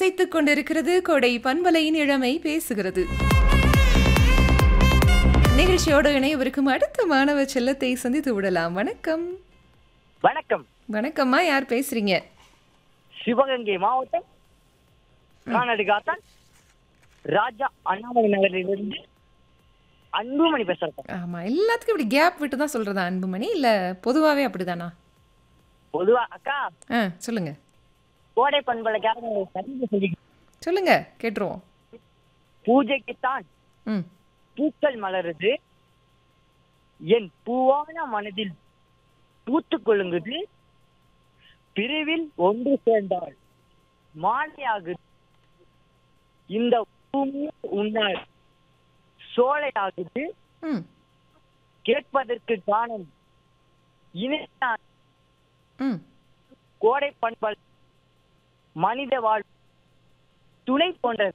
இசைத்துக் கொண்டிருக்கிறது கொடை பண்பலையின் இளமை பேசுகிறது நிகழ்ச்சியோடு இணையவிருக்கும் அடுத்த மாணவ செல்லத்தை சந்தித்து விடலாம் வணக்கம் வணக்கம் வணக்கம்மா யார் பேசுறீங்க சிவகங்கை மாவட்டம் கானடு காத்தான் ராஜா அண்ணாமலை நகரிலிருந்து அன்புமணி பேசுறேன் ஆமா எல்லாத்துக்கும் இப்படி கேப் விட்டு தான் சொல்றதா அன்புமணி இல்ல பொதுவாவே அப்படிதானா பொதுவா அக்கா ஆ சொல்லுங்க கோடை பண்பலைக்காக சரிந்து சொல்லி சொல்லுங்க கேட்டுருவோம் பூஜைக்குத்தான் ம் பூக்கள் மலருது என் பூவான மனதில் பூத்துக் கொள்ளுங்குது பிரிவில் ஒன்று சேர்ந்தாள் மாலையாகுது இந்த பூமி உன்னால் சோலையாகுது ம் கேட்பதற்கு காணும் இணையான ம் கோடை பண்பல் மனித வாழ் துணை போன்றது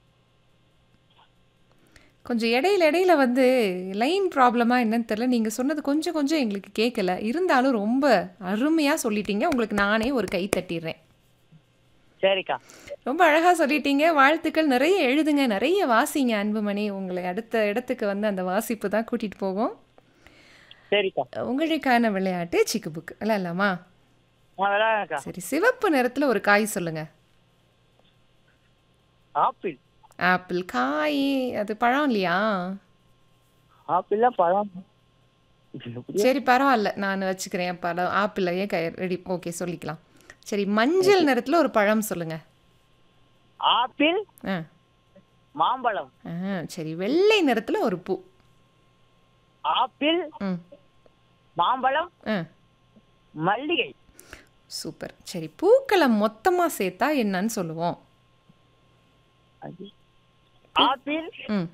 கொஞ்சம் இடையில இடையில வந்து லைன் ப்ராப்ளமா என்னன்னு தெரியல நீங்க சொன்னது கொஞ்சம் கொஞ்சம் எங்களுக்கு கேட்கல இருந்தாலும் ரொம்ப அருமையா சொல்லிட்டீங்க உங்களுக்கு நானே ஒரு கை தட்டிடுறேன் சரிக்கா ரொம்ப அழகா சொல்லிட்டீங்க வாழ்த்துக்கள் நிறைய எழுதுங்க நிறைய வாசிங்க அன்புமணி உங்களை அடுத்த இடத்துக்கு வந்து அந்த வாசிப்பு தான் கூட்டிட்டு போகும் சரிக்கா உங்களுக்கான விளையாட்டு சிக்கு புக்கு விளையாடலாமா நான் விளையாடுறேன்க்கா சரி சிவப்பு நிறத்துல ஒரு காய் சொல்லுங்க ஆப்பிள் ஆப்பிள் காய் அது பழம் இல்லையா ஆப்பிள்ல பழம் சரி பரவாயில்ல நான் வச்சுக்கிறேன் பழம் ஆப்பிளையே கை ரெடி ஓகே சொல்லிக்கலாம் சரி மஞ்சள் நிறத்துல ஒரு பழம் சொல்லுங்க ஆப்பிள் ஆ மாம்பழம் ஆ சரி வெள்ளை நிறத்துல ஒரு பூ ஆப்பிள் ம் மாம்பழம் ஆ மல்லிகை சூப்பர் சரி பூக்களை மொத்தமா சேர்த்தா என்னன்னு சொல்லுவோம் ஆப்பிள் ம்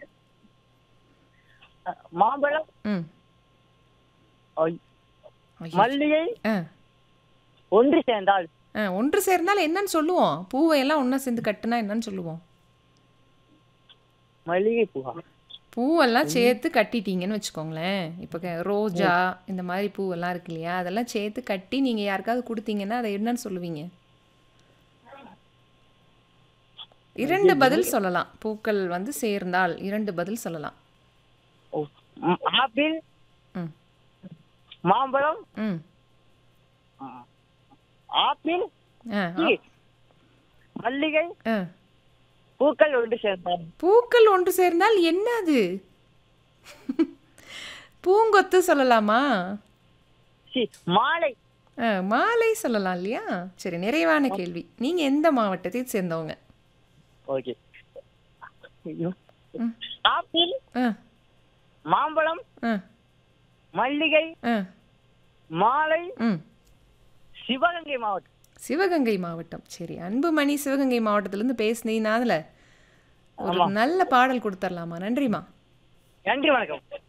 அஹ், மாம்பழம் ம் ஐ- ஐயோ. மல்லிகை ஆ ஒன்று சேர்ந்தால் ஆ ஒன்று சேர்ந்தால் என்னன்னு சொல்லுவோம் பூவை எல்லாம் ஒன்றா சேர்ந்து கட்டுனா என்னன்னு சொல்லுவோம் மல்லிகை பூவா பூவெல்லாம் சேர்த்து கட்டிட்டீங்கன்னு வச்சுக்கோங்களேன் இப்போ க- ரோஜா இந்த மாதிரி பூவெல்லாம் இருக்கு இல்லையா அதெல்லாம் சேர்த்து கட்டி நீங்கள் யாருக்காவது கொடுத்தீங்கன்னா அதை என்னன்னு சொல்லுவீங்க இரண்டு பதில் சொல்லலாம் பூக்கள் வந்து சேர்ந்தால் இரண்டு பதில் சொல்லலாம் ஓ, ம், ஆப்பிள் ம் மாம்பழம் ம் ஆப்பிள் ஆ ஆ, ஈ, மல்லிகை ஆ பூக்கள் ஒன்று சேர்ந்தால் பூக்கள் ஒன்று சேர்ந்தால் என்ன அது பூங்கொத்து சொல்லலாமா சி, மாலை ஆ, மாலை சொல்லலாம் இல்லையா சரி நிறைவான கேள்வி நீங்க எந்த மாவட்டத்தை சேர்ந்தவங்க ஓகே ஐயோ. ம். ஆப்பிள் ஆ மாம்பழம் ஆ மல்லிகை ஆ மாலை ம் சிவகங்கை மாவட்டம் சிவகங்கை மாவட்டம் சரி அன்புமணி சிவகங்கை மாவட்டத்திலேருந்து பேசுனீங்கனால ஒரு நல்ல பாடல் கொடுத்துடலாமா நன்றிம்மா நன்றி வணக்கம்